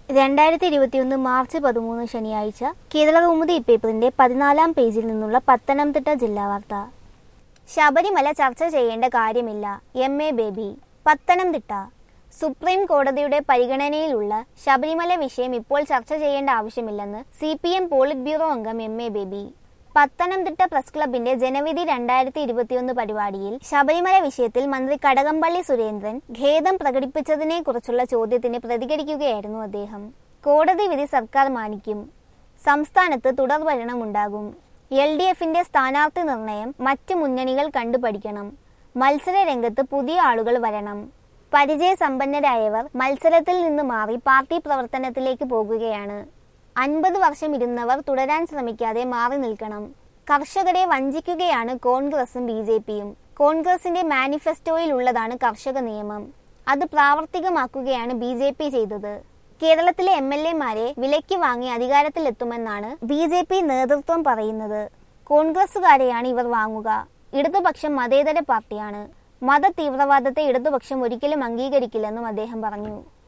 രണ്ടായിരത്തി ഇരുപത്തിയൊന്ന് മാർച്ച് പതിമൂന്ന് ശനിയാഴ്ച കേരളകൗമുദി പേപ്പറിന്റെ പതിനാലാം പേജിൽ നിന്നുള്ള പത്തനംതിട്ട ജില്ലാ വാർത്ത ശബരിമല ചർച്ച ചെയ്യേണ്ട കാര്യമില്ല M A Baby Pathanamthitta supreme കോടതിയുടെ പരിഗണനയിലുള്ള ശബരിമല വിഷയം ഇപ്പോൾ ചർച്ച ചെയ്യേണ്ട ആവശ്യമില്ലെന്ന് C P M polit bureau അംഗം M A Baby Pathanamthitta press ക്ലബിന്റെ ജനവിധി രണ്ടായിരത്തി ഇരുപത്തിയൊന്ന് പരിപാടിയിൽ ശബരിമല വിഷയത്തിൽ മന്ത്രി കടകംപള്ളി സുരേന്ദ്രൻ ഖേദം പ്രകടിപ്പിച്ചതിനെ കുറിച്ചുള്ള ചോദ്യത്തിന് പ്രതികരിക്കുകയായിരുന്നു അദ്ദേഹം കോടതി വിധി സർക്കാർ മാനിക്കും സംസ്ഥാനത്ത് തുടർ ഭരണമുണ്ടാകും എൽ ഡി എഫിന്റെ സ്ഥാനാർത്ഥി നിർണയം മറ്റ് മുന്നണികൾ കണ്ടുപഠിക്കണം മത്സര രംഗത്ത് പുതിയ ആളുകൾ വരണം പരിചയസമ്പന്നരായവർ മത്സരത്തിൽ നിന്ന് മാറി പാർട്ടി പ്രവർത്തനത്തിലേക്ക് പോകുകയാണ് അൻപത് വർഷം ഇരുന്നവർ തുടരാൻ ശ്രമിക്കാതെ മാറി നിൽക്കണം കർഷകരെ വഞ്ചിക്കുകയാണ് കോൺഗ്രസും ബി ജെ പിയും കോൺഗ്രസിന്റെ മാനിഫെസ്റ്റോയിൽ ഉള്ളതാണ് കർഷക നിയമം അത് പ്രാവർത്തികമാക്കുകയാണ് ബി ജെ പി ചെയ്തത് കേരളത്തിലെ എം എൽ എമാരെ വിലയ്ക്ക് വാങ്ങി അധികാരത്തിലെത്തുമെന്നാണ് ബി ജെ പി നേതൃത്വം പറയുന്നത് കോൺഗ്രസുകാരെയാണ് ഇവർ വാങ്ങുക ഇടതുപക്ഷം മതേതര പാർട്ടിയാണ് മത തീവ്രവാദത്തെ ഇടതുപക്ഷം ഒരിക്കലും അംഗീകരിക്കില്ലെന്നും അദ്ദേഹം പറഞ്ഞു